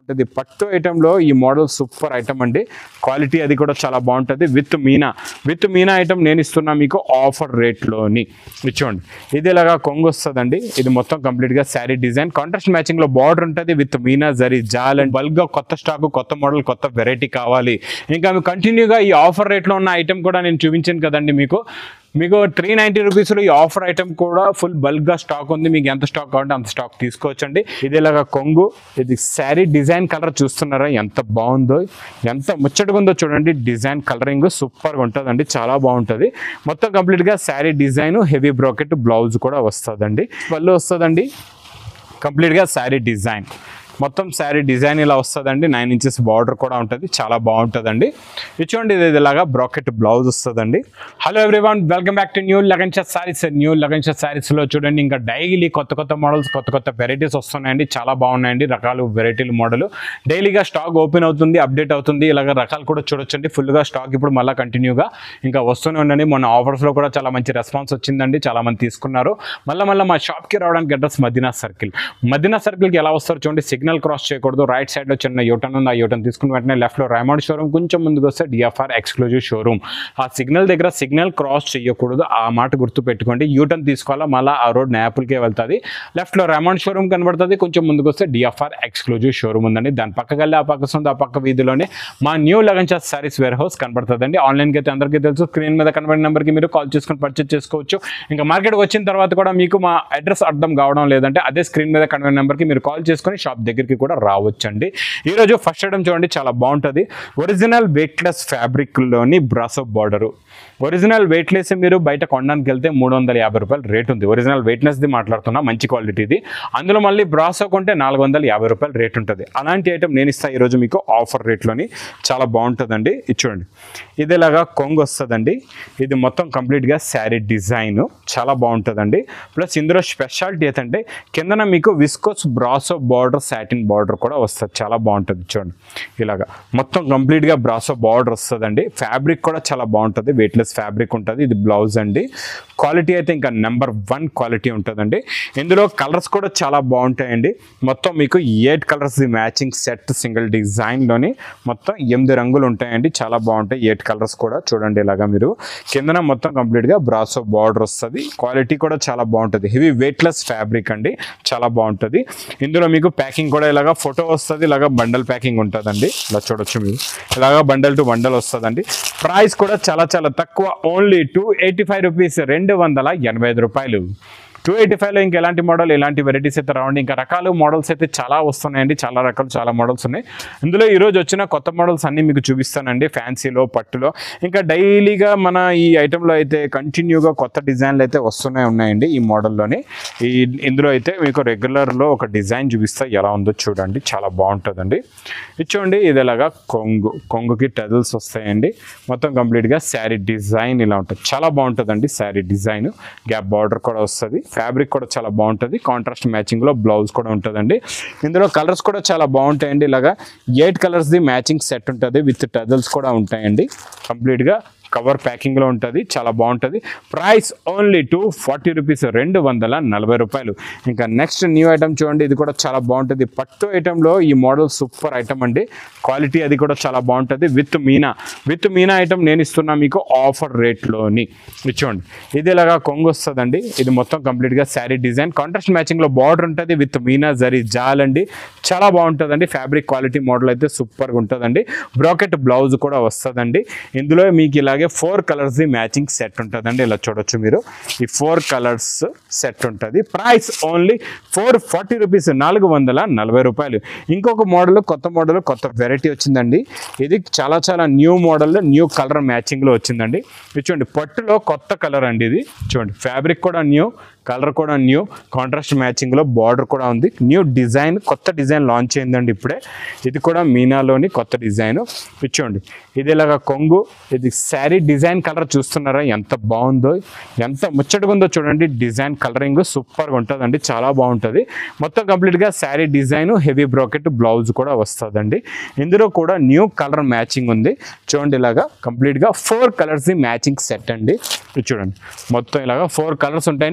బాగుంటుంది పట్టు ఐటెంలో ఈ మోడల్ సూపర్ ఐటమ్ అండి క్వాలిటీ అది కూడా చాలా బాగుంటుంది with meena with meena item నేను ఇస్తున్నా మీకు ఆఫర్ రేట్లోని ఇచ్చోండి ఇది ఇలాగా కొంగు వస్తుందండి ఇది మొత్తం కంప్లీట్గా శారీ డిజైన్ కాంట్రాస్ట్ మ్యాచింగ్లో బార్డర్ ఉంటుంది విత్ మీనా జరీ జాల్ అండ్ బల్క్గా కొత్త స్టాక్ కొత్త మోడల్ కొత్త వెరైటీ కావాలి ఇంకా మీకు కంటిన్యూగా ఈ ఆఫర్ రేట్లో ఉన్న ఐటమ్ కూడా నేను చూపించాను కదండి మీకు మీకు త్రీ నైంటీ రూపీస్లో ఈ ఆఫర్ ఐటమ్ కూడా ఫుల్ బల్క్గా స్టాక్ ఉంది మీకు ఎంత స్టాక్ కావాలంటే అంత స్టాక్ తీసుకోవచ్చండి ఇది ఇలాగా కొంగు ఇది శారీ డిజైన్ కలర్ చూస్తున్నారా ఎంత బాగుందో ఎంత ముచ్చటగా ఉందో చూడండి డిజైన్ కలరింగ్ సూపర్గా ఉంటుందండి చాలా బాగుంటుంది మొత్తం కంప్లీట్గా sari design heavy bracket blouse కూడా వస్తుందండి పళ్ళు వస్తుందండి కంప్లీట్గా శారీ డిజైన్ మొత్తం శారీ డిజైన్ ఇలా వస్తుందండి నైన్ ఇంచెస్ బార్డర్ కూడా ఉంటుంది చాలా బాగుంటుందండి ఇది చూడండి ఇది ఇలాగా బ్రాకెట్ బ్లౌజ్ వస్తుందండి hello everyone welcome back to new Lagan shot saris new Lagan shot సారీస్లో చూడండి ఇంకా డైలీ కొత్త కొత్త మోడల్స్ కొత్త కొత్త వెరైటీస్ వస్తున్నాయండి చాలా బాగున్నాయండి రకాలు వెరైటీలు మోడల్ డైలీగా స్టాక్ ఓపెన్ అవుతుంది అప్డేట్ అవుతుంది ఇలాగ రకాలు కూడా చూడొచ్చండి ఫుల్గా స్టాక్ ఇప్పుడు మళ్ళీ కంటిన్యూగా ఇంకా వస్తూనే ఉండండి మొన్న ఆఫర్స్లో కూడా చాలా మంచి రెస్పాన్స్ వచ్చిందండి చాలా మంది తీసుకున్నారు మళ్ళీ మళ్ళీ మా షాప్కి రావడానికి అడ్రస్ మదీనా సర్కిల్ మదీనా సర్కిల్కి ఎలా వస్తారు చూడండి సిగ్నల్ క్రాస్ చేయకూడదు రైట్ సైడ్లో చిన్న యూటర్న్ ఉంది ఆ యూటర్న్ తీసుకుని వెంటనే లెఫ్ట్లో రైమౌండ్ షోరూమ్ కొంచెం ముందుకు వస్తే డిఎఫ్ఆర్ ఎక్స్క్లూజివ్ షోరూమ్ ఆ సిగ్నల్ దగ్గర సిగ్నల్ క్రాస్ చేయకూడదు ఆ మాట గుర్తు పెట్టుకోండి యూటర్న్ తీసుకోవాలా మళ్ళీ ఆ రోడ్ నేపుల్కే వెళ్తుంది లెఫ్ట్లో రైమౌండ్ షోరూమ్ కనబడుతుంది కొంచెం ముందుకు వస్తే డిఎఫ్ఆర్ ఎక్స్క్లూజివ్ షోరూమ్ ఉందండి దాని పక్కకి వెళ్ళి ఆ పక్క ఉంది ఆ పక్క వీధిలోనే మా new Lagan charge saris warehouse కనబడుతుందండి ఆన్లైన్కి అయితే అందరికీ తెలుసు స్క్రీన్ మీద కనబడిన నెంబర్కి మీరు కాల్ చేసుకొని పర్చేస్ చేసుకోవచ్చు ఇంకా మార్కెట్కి వచ్చిన తర్వాత కూడా మీకు మా అడ్రస్ అర్థం కావడం లేదంటే అదే స్క్రీన్ మీద కనబడిన నెంబర్కి మీరు కాల్ చేసుకొని షాప్ దగ్గరికి కూడా రావచ్చండి ఈరోజు ఫస్ట్ ఐటమ్ చూడండి చాలా బాగుంటుంది ఒరిజినల్ వెయిట్లెస్ ఫ్యాబ్రిక్లోని బ్రాసో బార్డరు ఒరిజినల్ వెయిట్లెస్ మీరు బయట కొనడానికి వెళ్తే మూడు వందల యాభై రూపాయలు రేట్ ఉంది ఒరిజినల్ వెయిట్లెస్ది మాట్లాడుతున్నా మంచి క్వాలిటీది అందులో మళ్ళీ బ్రాసో కొంటే నాలుగు వందల యాభై రూపాయలు రేట్ ఉంటుంది అలాంటి ఐటమ్ నేను ఇస్తాను ఈరోజు మీకు ఆఫర్ రేట్లోని చాలా బాగుంటుందండి ఇది చూడండి ఇది ఇలాగా కొంగు వస్తుందండి ఇది మొత్తం కంప్లీట్గా శారీ డిజైన్ చాలా బాగుంటుందండి ప్లస్ ఇందులో స్పెషాలిటీ ఏంటంటే కిందన మీకు viscose brasso border satin border కూడా వస్తుంది చాలా బాగుంటుంది చూడండి ఇలాగా మొత్తం కంప్లీట్గా బ్రాసో బార్డర్ వస్తుందండి ఫ్యాబ్రిక్ కూడా చాలా బాగుంటుంది వెయిట్లెస్ ఫ్యాబ్రిక్ ఉంటుంది ఇది బ్లౌజ్ అండి క్వాలిటీ అయితే ఇంకా నెంబర్ వన్ క్వాలిటీ ఉంటుందండి ఇందులో కలర్స్ కూడా చాలా బాగుంటాయండి మొత్తం మీకు eight colours matching set single డిజైన్లోని మొత్తం ఎనిమిది రంగులు ఉంటాయండి చాలా బాగుంటాయి ఎయిట్ కలర్స్ కూడా చూడండి ఇలాగా మీరు కిందన మొత్తం కంప్లీట్గా బ్రాసో బార్డర్ వస్తుంది క్వాలిటీ కూడా చాలా బాగుంటుంది హెవీ వెయిట్లెస్ ఫ్యాబ్రిక్ అండి చాలా బాగుంటుంది ఇందులో మీకు ప్యాకింగ్ కూడా ఇలాగా ఫోటో వస్తుంది ఇలాగా బండల్ ప్యాకింగ్ ఉంటుందండి ఇలా చూడొచ్చు మీరు ఇలాగా బండల్ టు బండల్ వస్తుందండి ప్రైస్ కూడా చాలా చాలా తక్కువ only two eighty five rupees రెండు వందల ఎనభై ఐదు రూపాయలు టూ ఎయిటీ ఫైవ్లో ఇంకా ఎలాంటి మోడల్ ఎలాంటి వెరైటీస్ అయితే రావండి ఇంకా రకాలు మోడల్స్ అయితే చాలా వస్తున్నాయండి చాలా రకాలు చాలా మోడల్స్ ఉన్నాయి ఇందులో ఈరోజు వచ్చిన కొత్త మోడల్స్ అన్నీ మీకు చూపిస్తానండి ఫ్యాన్సీలో పట్టులో ఇంకా డైలీగా మన ఈ ఐటెంలో అయితే కంటిన్యూగా కొత్త డిజైన్లు అయితే వస్తూనే ఉన్నాయండి ఈ మోడల్లోనే ఈ ఇందులో అయితే మీకు రెగ్యులర్లో ఒక డిజైన్ చూపిస్తా ఎలా ఉందో చూడండి చాలా బాగుంటుందండి ఇది చూడండి ఇది ఎలాగా కొంగు కొంగుకి టెజల్స్ వస్తాయండి మొత్తం కంప్లీట్గా శారీ డిజైన్ ఇలా ఉంటుంది చాలా బాగుంటుందండి శారీ డిజైన్ గ్యాప్ బార్డర్ కూడా వస్తుంది ఫ్యాబ్రిక్ కూడా చాలా బాగుంటుంది కాంట్రాస్ట్ మ్యాచింగ్లో బ్లౌజ్ కూడా ఉంటుందండి ఇందులో కలర్స్ కూడా చాలా బాగుంటాయండి ఇలాగా ఎయిట్ కలర్స్ది మ్యాచింగ్ సెట్ ఉంటుంది విత్ టజల్స్ కూడా ఉంటాయండి కంప్లీట్గా కవర్ ప్యాకింగ్లో ఉంటుంది చాలా బాగుంటుంది price only two forty rupees రెండు వందల నలభై రూపాయలు ఇంకా నెక్స్ట్ న్యూ ఐటమ్ చూడండి ఇది కూడా చాలా బాగుంటుంది పట్టు ఐటెంలో ఈ మోడల్ సూపర్ ఐటమ్ అండి క్వాలిటీ అది కూడా చాలా బాగుంటుంది with meena with meena item నేను ఇస్తున్నా మీకు ఆఫర్ రేట్లోని ఇది చూడండి ఇది ఇలాగా కొంగు వస్తుందండి ఇది మొత్తం కంప్లీట్గా శారీ డిజైన్ కాంట్రాస్ట్ మ్యాచింగ్లో బార్డర్ ఉంటుంది విత్ మీనా జరీ జాల్ అండి చాలా బాగుంటుందండి ఫ్యాబ్రిక్ క్వాలిటీ మోడల్ అయితే సూపర్గా ఉంటుందండి బ్రాకెట్ బ్లౌజ్ కూడా వస్తుందండి ఇందులో మీకు ఇలాగే ఫోర్ కలర్స్ మ్యాచింగ్ సెట్ ఉంటుందండి ఇలా చూడొచ్చు మీరు ఈ ఫోర్ కలర్స్ సెట్ ఉంటుంది price only four forty rupees నాలుగు వందల నలభై రూపాయలు ఇంకొక మోడల్ కొత్త మోడల్ కొత్త వెరైటీ వచ్చిందండి ఇది చాలా చాలా న్యూ మోడల్ న్యూ కలర్ మ్యాచింగ్లో వచ్చిందండి ఇది చూడండి పట్టులో కొత్త కలర్ అండి ఇది చూడండి ఫ్యాబ్రిక్ కూడా న్యూ కలర్ కూడా న్యూ కాంట్రాస్ట్ మ్యాచింగ్లో బార్డర్ కూడా ఉంది న్యూ డిజైన్ కొత్త డిజైన్ లాంచ్ అయిందండి ఇప్పుడే ఇది కూడా మీనాలోని కొత్త డిజైన్ ఇచ్చోండి ఇది ఇలాగ కొంగు ఇది శారీ డిజైన్ కలర్ చూస్తున్నారా ఎంత బాగుందో ఎంత ముచ్చటగా ఉందో చూడండి డిజైన్ కలరింగ్ సూపర్గా ఉంటుందండి చాలా బాగుంటుంది మొత్తం కంప్లీట్గా sari design heavy bracket blouse కూడా వస్తుందండి ఇందులో కూడా న్యూ కలర్ మ్యాచింగ్ ఉంది చూడండి ఇలాగా కంప్లీట్గా ఫోర్ కలర్స్ మ్యాచింగ్ సెట్ అండి ఇది చూడండి మొత్తం ఇలాగా ఫోర్ కలర్స్ ఉంటాయండి ప్రైస్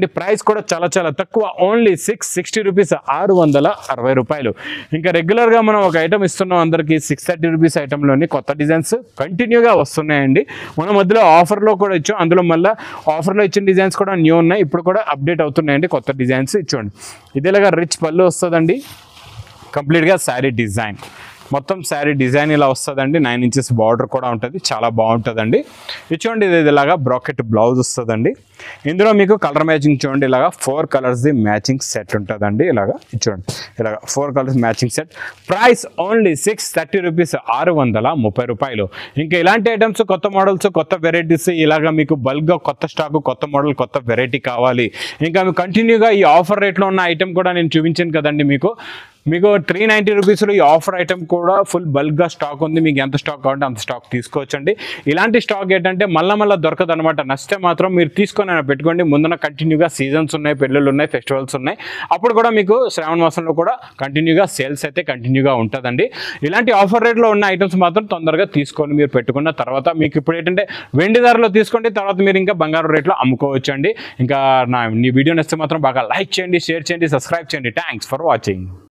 కూడా చాలా చాలా తక్కువ ఓన్లీ సిక్స్ సిక్స్టీ రూపీస్ ఆరు వందల అరవై రూపాయలు ఇంకా రెగ్యులర్గా మనం ఒక ఐటమ్ ఇస్తున్నాం అందరికీ సిక్స్ థర్టీ రూపీస్ ఐటెంలోని కొత్త డిజైన్స్ కంటిన్యూగా వస్తున్నాయండి మన మధ్యలో ఆఫర్లో కూడా ఇచ్చాం అందులో మళ్ళీ ఆఫర్లో ఇచ్చిన డిజైన్స్ కూడా న్యూ ఉన్నాయి ఇప్పుడు కూడా అప్డేట్ అవుతున్నాయండి కొత్త డిజైన్స్ ఇచ్చోండి ఇదేలాగా రిచ్ పళ్ళు వస్తుందండి కంప్లీట్గా శారీ డిజైన్ మొత్తం శారీ డిజైన్ ఇలా వస్తుందండి నైన్ ఇంచెస్ బార్డర్ కూడా ఉంటుంది చాలా బాగుంటుందండి ఇది చూడండి ఇది ఇలాగా బ్రాకెట్ బ్లౌజ్ వస్తుందండి ఇందులో మీకు కలర్ మ్యాచింగ్ చూడండి ఇలాగా ఫోర్ కలర్స్ది మ్యాచింగ్ సెట్ ఉంటుందండి ఇలాగా ఇది చూడండి ఇలాగా four colours matching set price only six thirty rupees ఆరు వందల ముప్పై రూపాయలు ఇంకా ఇలాంటి ఐటమ్స్ కొత్త మోడల్స్ కొత్త వెరైటీస్ ఇలాగా మీకు బల్క్గా కొత్త స్టాక్ కొత్త మోడల్ కొత్త వెరైటీ కావాలి ఇంకా మీకు కంటిన్యూగా ఈ ఆఫర్ రేట్లో ఉన్న ఐటమ్ కూడా నేను చూపించాను కదండి మీకు మీకు త్రీ నైంటీ రూపీస్లో ఈ ఆఫర్ ఐటమ్ కూడా ఫుల్ బల్క్గా స్టాక్ ఉంది మీకు ఎంత స్టాక్ కావాలంటే అంత స్టాక్ తీసుకోవచ్చండి ఇలాంటి స్టాక్ ఏంటంటే మళ్ళీ మళ్ళీ దొరకదు అనమాట నచ్చితే మాత్రం మీరు తీసుకొని అయినా పెట్టుకోండి ముందున కంటిన్యూగా సీజన్స్ ఉన్నాయి పెళ్ళిళ్ళు ఉన్నాయి ఫెస్టివల్స్ ఉన్నాయి అప్పుడు కూడా మీకు శ్రావణ మాసంలో కూడా కంటిన్యూగా సేల్స్ అయితే కంటిన్యూగా ఉంటుందండి ఇలాంటి ఆఫర్ రేట్లో ఉన్న ఐటమ్స్ మాత్రం తొందరగా తీసుకొని మీరు పెట్టుకున్న తర్వాత మీకు ఇప్పుడు ఏంటంటే వెండి ధరలో తీసుకోండి తర్వాత మీరు ఇంకా బంగారు రేట్లో అమ్ముకోవచ్చు అండి ఇంకా నా ఈ వీడియో నచ్చితే మాత్రం బాగా లైక్ చేయండి షేర్ చేయండి సబ్స్క్రైబ్ చేయండి థ్యాంక్స్ ఫర్ వాచింగ్